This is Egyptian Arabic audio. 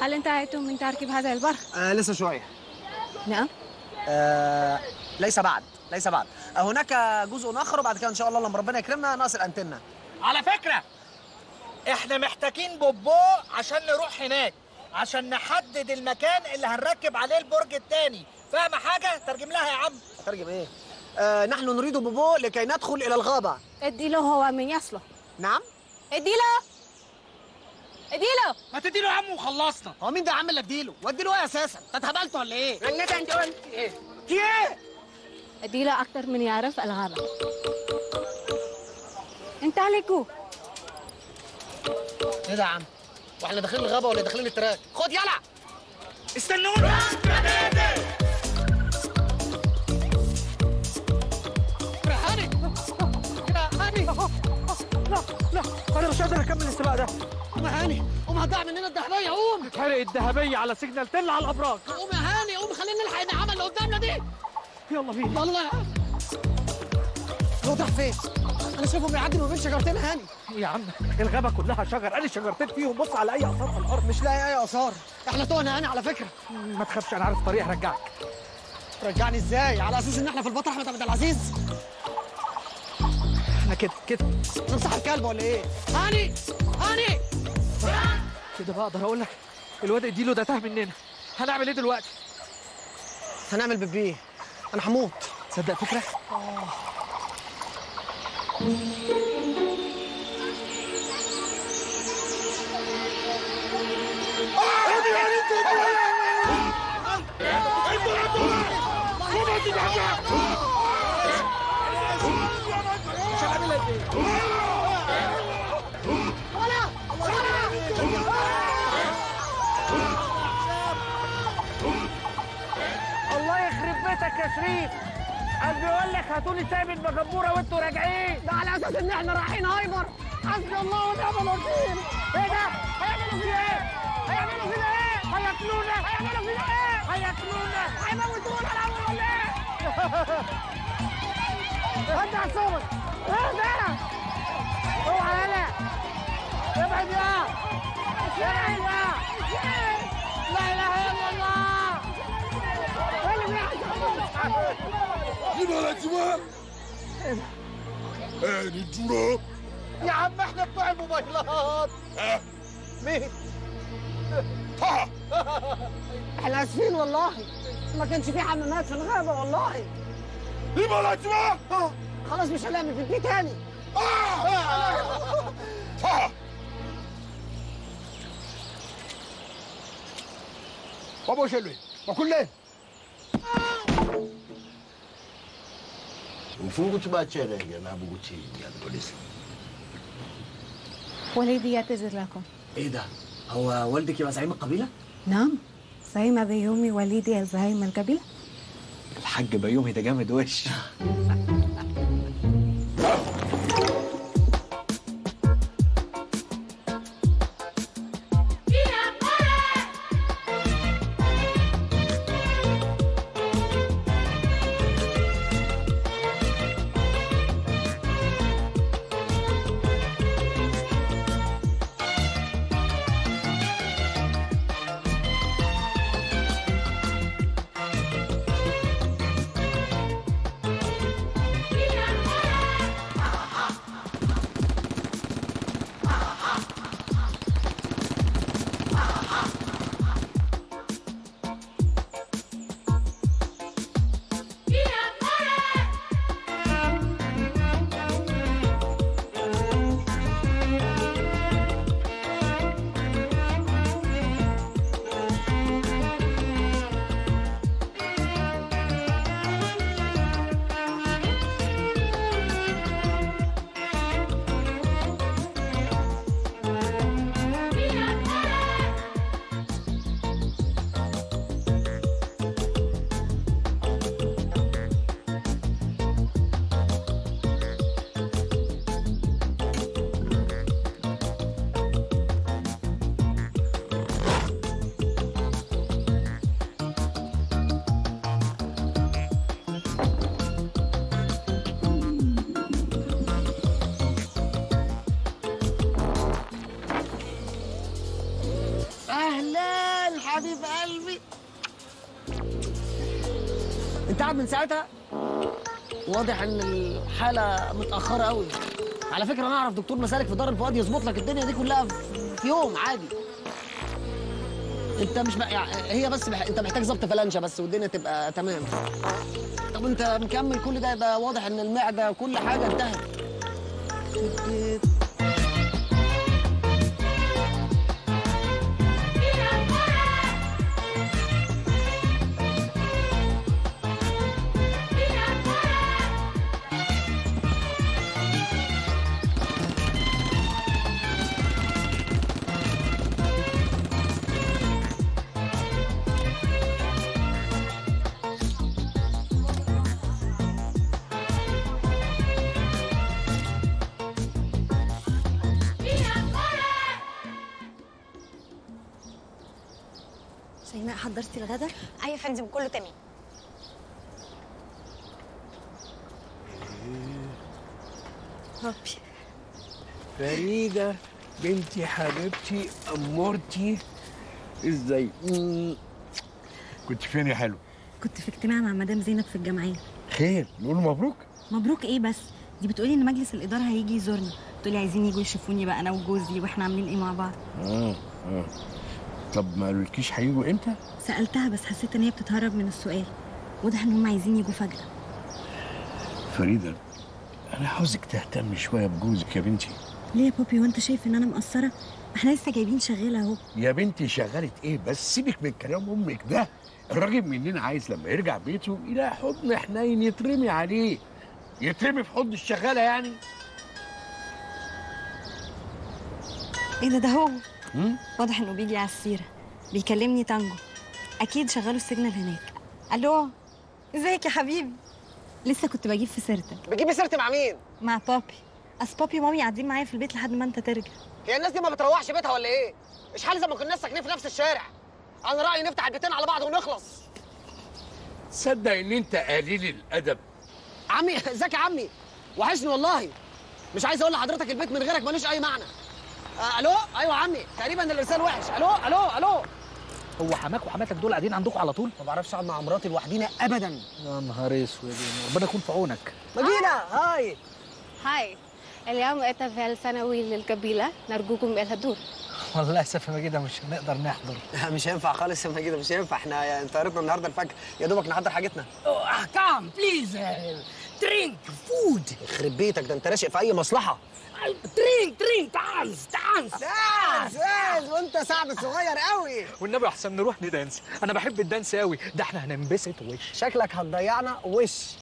هل انتهيتم من تركيب هذا البر؟ آه لسه شويه نعم آه ليس بعد ليس بعد آه هناك جزء اخر وبعد كده ان شاء الله لما ربنا يكرمنا ناقص الانتنه على فكرة احنا محتاجين بوبو عشان نروح هناك عشان نحدد المكان اللي هنركب عليه البرج التاني فاهمة حاجة؟ ترجم لها يا عم ترجم ايه آه نحن نريد بوبو لكي ندخل الى الغابه ادي له هو من يصله نعم ادي له ادي له ما تديله يا عم وخلصنا هو مين ده يا عم اللي اديله واديله ايه اساسا انت اتهبلت ولا ايه ايه؟ في ايه؟ ادي له اكثر من يعرف الغابه انتهلكوا ايه ده يا عم واحنا داخلين الغابه ولا داخلين التراك خد يلا استنونا هاني يا هاني لا لا انا مش قادر اكمل السباق ده قوم يا هاني قوم هتضيع مننا الذهبيه قوم اتحرق الذهبيه على سيجنال تل على الابراج قوم يا هاني قوم خلينا نلحق النعامه اللي قدامنا دي يلا بينا يلا يا عم هو ده فين انا شايفه بيعدي ما بين شجرتين هاني يا عم الغابه كلها شجر انا شجرتين فيهم بص على اي اثار في الارض مش لاقي اي اثار احنا تهنا هاني على فكره ما تخافش انا عارف طريق رجعك رجعني ازاي على اساس ان احنا في البطل احمد عبد العزيز احنا كده كده انا مصاحب كلب ولا ايه هاني هاني كده بقى اقدر اقول لك الواد اديله ده تاه مننا هنعمل ايه دلوقتي هنعمل بيبيه انا هموت تصدق فكره الله يخرب بيتك يا شريف قال بيقول لك هاتولي سايب مجبوره وانتوا راجعين ده على اساس ان احنا رايحين هايبر حسبي الله ونعم الوكيل ايه ده؟ هيعملوا فينا ايه؟ هيعملوا فينا ايه؟ هياكلونا هيعملوا فينا ايه؟ هياكلونا هيموتونا الاول ولا ايه؟ انت عصابك ايه ده؟ اوعى يلا ابعد يا ابعد يا لا اله الا الله ايه اللي بيحصل؟ Liberatima Eh, di giuro يا عم احنا بتوع الموبايلات Eh, مين ha احنا اسفين والله ما كانش في حمامات في الغابه والله Liberatima آه، خلاص مش هنعمل في البيت تاني Ha Baba chez lui. Bakule. mfunguti bacherenge nabo ukuthi ngiyalibonisa وليدي يعتذر لكم ايه ده هو والدك يبقى زعيم القبيله نعم زعيم بيومي وليدي زعيم القبيلة الحاج بيومي ده جامد وش انت قاعد من ساعتها واضح ان الحاله متاخره قوي على فكره انا اعرف دكتور مسالك في دار الفؤاد يظبط لك الدنيا دي كلها في- في يوم عادي انت مش بقى يعني هي بس بح... انت محتاج ظبط فلانشه بس والدنيا تبقى تمام طب انت مكمل كل ده يبقى واضح ان المعده وكل حاجه انتهت شيماء حضرتي الغدا ايوه يا فندم كله تمام بابي فريدة بنتي حبيبتي أمورتي ازاي مم. كنت فين يا حلو كنت في اجتماع مع مدام زينب في الجمعيه خير نقول مبروك مبروك ايه بس دي بتقولي ان مجلس الاداره هيجي يزورنا بتقولي عايزين يجوا يشوفوني بقى انا وجوزي واحنا عاملين ايه مع بعض اه اه طب ما قالولكيش هيجوا امتى سالتها بس حسيت ان هي بتتهرب من السؤال واضح ان هم عايزين يجوا فجاه فريدة أنا عاوزك تهتم شوية بجوزك يا بنتي ليه يا بابي وانت شايف ان انا مقصره احنا لسه جايبين شغاله اهو يا بنتي شغالة إيه بس سيبك من كلام أمك ده الراجل مننا عايز لما يرجع بيته يلاقي حضن حنين يترمي عليه يترمي في حضن الشغالة يعني ايه ده ده هو مم؟ واضح انه بيجي على السيره بيكلمني تانجو اكيد شغاله السيجنال هناك الو ازيك يا حبيبي لسه كنت بجيب في سيرتك بتجيبي سيرتي مع مين؟ مع بابي اصل بابي ومامي قاعدين معايا في البيت لحد ما انت ترجع هي الناس دي ما بتروحش بيتها ولا ايه؟ مش حال زي ما كنا ساكنين في نفس الشارع انا رايي نفتح البيتين على بعض ونخلص تصدق إن أنت قليل الأدب عمي ازيك يا عمي وحشني والله مش عايز اقول لحضرتك البيت من غيرك ملوش اي معنى آه الو ايوه يا عمي تقريبا الارسال وحش الو الو الو هو حماك وحماتك دول قاعدين عندكم على طول ما بعرفش اقعد مع مراتي لوحدينا ابدا يا نهار اسود ربنا يكون في عونك مدينه هاي هاي اليوم احتفال سنوي للقبيلة نرجوكم الحضور والله للاسف يا مجيده مش هنقدر نحضر مش هينفع خالص يا مجيده مش هينفع احنا يعني طيارتنا النهارده الفجر يا دوبك نحضر حاجتنا كام بليز درينك فود يخرب بيتك ده انت راشق في اي مصلحه درينك درينك دانس دانس دانس وانت سعد صغير قوي والنبي احسن نروح ندانس انا بحب الدانس قوي ده احنا هننبسط وش شكلك هتضيعنا وش